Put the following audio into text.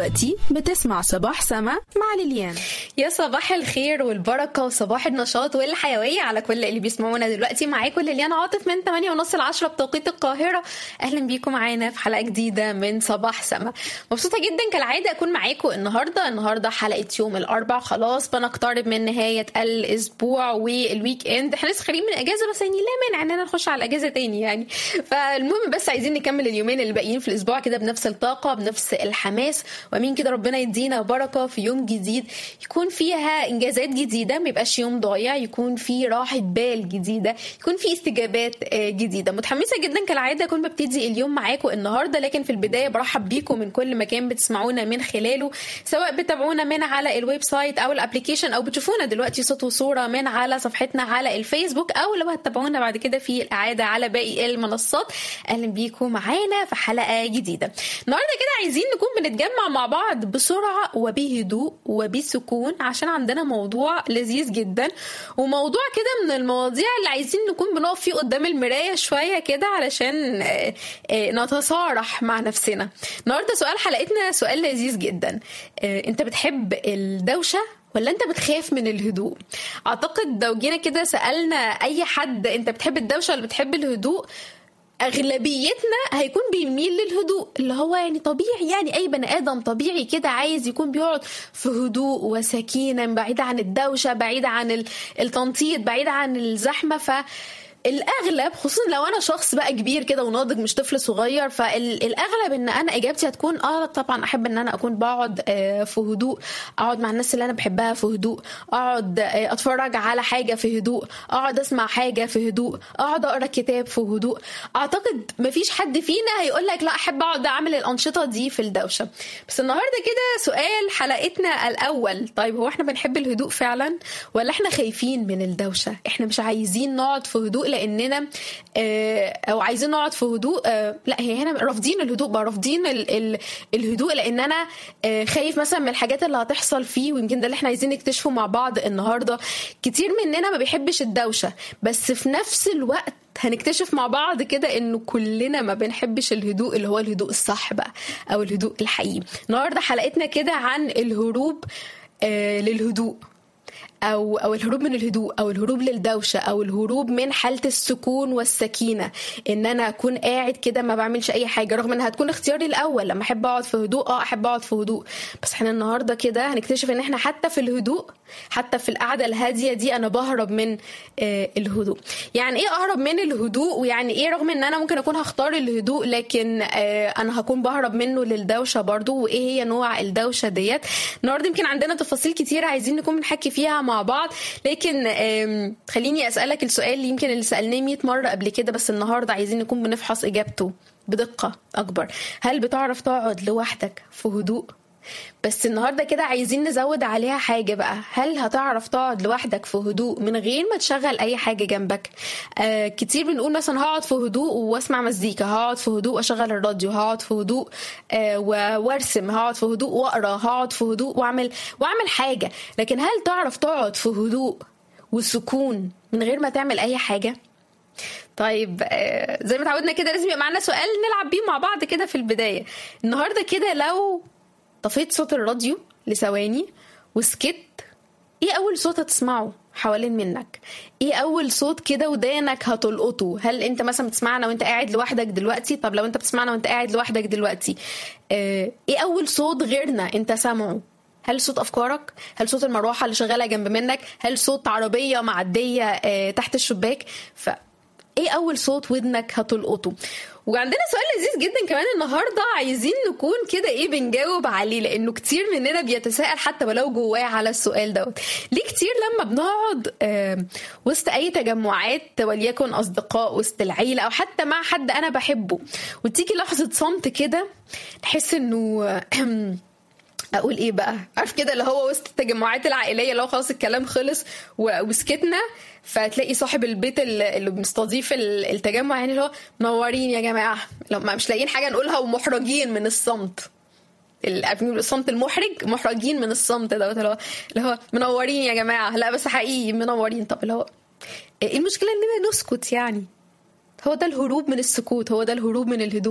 دلوقتي بتسمع صباح سما مع ليليان يا صباح الخير والبركة وصباح النشاط والحيوية على كل اللي بيسمعونا دلوقتي معاكم ليليان عاطف من 8 ونص ل 10 بتوقيت القاهرة أهلا بيكم معانا في حلقة جديدة من صباح سما مبسوطة جدا كالعادة أكون معاكم النهاردة النهاردة حلقة يوم الأربع خلاص بنقترب من نهاية الأسبوع والويك إند احنا لسه خارجين من أجازة بس يعني لا مانع إننا نخش على الأجازة تاني يعني فالمهم بس عايزين نكمل اليومين اللي باقيين في الأسبوع كده بنفس الطاقة بنفس الحماس ومين كده ربنا يدينا بركة في يوم جديد يكون فيها انجازات جديده ما يبقاش يوم ضايع يكون في راحه بال جديده يكون في استجابات جديده متحمسه جدا كالعاده اكون ببتدي اليوم معاكم النهارده لكن في البدايه برحب بيكم من كل مكان بتسمعونا من خلاله سواء بتابعونا من على الويب سايت او الابلكيشن او بتشوفونا دلوقتي صوت وصوره من على صفحتنا على الفيسبوك او لو هتتابعونا بعد كده في الاعاده على باقي المنصات اهلا بيكم معانا في حلقه جديده النهارده كده عايزين نكون بنتجمع مع بعض بسرعه وبهدوء وبسكون عشان عندنا موضوع لذيذ جدا وموضوع كده من المواضيع اللي عايزين نكون بنقف فيه قدام المرايه شويه كده علشان نتصارح مع نفسنا النهارده سؤال حلقتنا سؤال لذيذ جدا انت بتحب الدوشه ولا انت بتخاف من الهدوء اعتقد لو جينا كده سالنا اي حد انت بتحب الدوشه ولا بتحب الهدوء اغلبيتنا هيكون بيميل للهدوء اللي هو يعني طبيعي يعني اي بني ادم طبيعي كده عايز يكون بيقعد في هدوء وسكينه بعيد عن الدوشه بعيد عن التنطيط بعيد عن الزحمه ف الاغلب خصوصا لو انا شخص بقى كبير كده وناضج مش طفل صغير فالاغلب ان انا اجابتي هتكون اه طبعا احب ان انا اكون بقعد في هدوء اقعد مع الناس اللي انا بحبها في هدوء اقعد اتفرج على حاجه في هدوء اقعد اسمع حاجه في هدوء اقعد اقرا كتاب في هدوء اعتقد مفيش حد فينا هيقول لك لا احب اقعد اعمل الانشطه دي في الدوشه بس النهارده كده سؤال حلقتنا الاول طيب هو احنا بنحب الهدوء فعلا ولا احنا خايفين من الدوشه احنا مش عايزين نقعد في هدوء لاننا او عايزين نقعد في هدوء لا هي هنا رافضين الهدوء بقى رافضين ال ال الهدوء لان انا خايف مثلا من الحاجات اللي هتحصل فيه ويمكن ده اللي احنا عايزين نكتشفه مع بعض النهارده كتير مننا ما بيحبش الدوشه بس في نفس الوقت هنكتشف مع بعض كده انه كلنا ما بنحبش الهدوء اللي هو الهدوء الصح بقى او الهدوء الحقيقي النهارده حلقتنا كده عن الهروب آه للهدوء او او الهروب من الهدوء او الهروب للدوشه او الهروب من حاله السكون والسكينه ان انا اكون قاعد كده ما بعملش اي حاجه رغم انها هتكون اختياري الاول لما احب اقعد في هدوء اه احب اقعد في هدوء بس احنا النهارده كده هنكتشف ان احنا حتى في الهدوء حتى في القعده الهاديه دي انا بهرب من آه الهدوء يعني ايه اهرب من الهدوء ويعني ايه رغم ان انا ممكن اكون هختار الهدوء لكن آه انا هكون بهرب منه للدوشه برضو وايه هي نوع الدوشه ديت النهارده يمكن عندنا تفاصيل كتيره عايزين نكون بنحكي فيها مع بعض لكن خليني اسالك السؤال اللي يمكن اللي سالناه 100 مره قبل كده بس النهارده عايزين نكون بنفحص اجابته بدقه اكبر هل بتعرف تقعد لوحدك في هدوء بس النهارده كده عايزين نزود عليها حاجه بقى هل هتعرف تقعد لوحدك في هدوء من غير ما تشغل اي حاجه جنبك آه كتير بنقول مثلا هقعد في هدوء واسمع مزيكا هقعد في هدوء واشغل الراديو هقعد في هدوء آه وارسم هقعد في هدوء واقرا هقعد في هدوء واعمل واعمل حاجه لكن هل تعرف تقعد في هدوء وسكون من غير ما تعمل اي حاجه طيب آه زي ما اتعودنا كده لازم يبقى معانا سؤال نلعب بيه مع بعض كده في البدايه النهارده كده لو طفيت صوت الراديو لثواني وسكت ايه اول صوت هتسمعه حوالين منك ايه اول صوت كده ودانك هتلقطه هل انت مثلا بتسمعنا وانت قاعد لوحدك دلوقتي طب لو انت بتسمعنا وانت قاعد لوحدك دلوقتي اه ايه اول صوت غيرنا انت سامعه هل صوت افكارك هل صوت المروحه اللي شغاله جنب منك هل صوت عربيه معديه اه تحت الشباك ف ايه اول صوت ودنك هتلقطه وعندنا سؤال لذيذ جدا كمان النهارده عايزين نكون كده ايه بنجاوب عليه لانه كتير مننا بيتساءل حتى ولو جواه على السؤال دوت ليه كتير لما بنقعد آه وسط اي تجمعات وليكن اصدقاء وسط العيله او حتى مع حد انا بحبه وتيجي لحظه صمت كده نحس انه اقول ايه بقى عارف كده اللي هو وسط التجمعات العائليه اللي هو خلاص الكلام خلص وسكتنا فتلاقي صاحب البيت اللي مستضيف التجمع يعني اللي هو منورين يا جماعه لو مش لاقيين حاجه نقولها ومحرجين من الصمت الصمت المحرج محرجين من الصمت دوت اللي هو اللي هو منورين يا جماعه لا بس حقيقي منورين طب اللي هو ايه المشكله اننا نسكت يعني هو ده الهروب من السكوت هو ده الهروب من الهدوء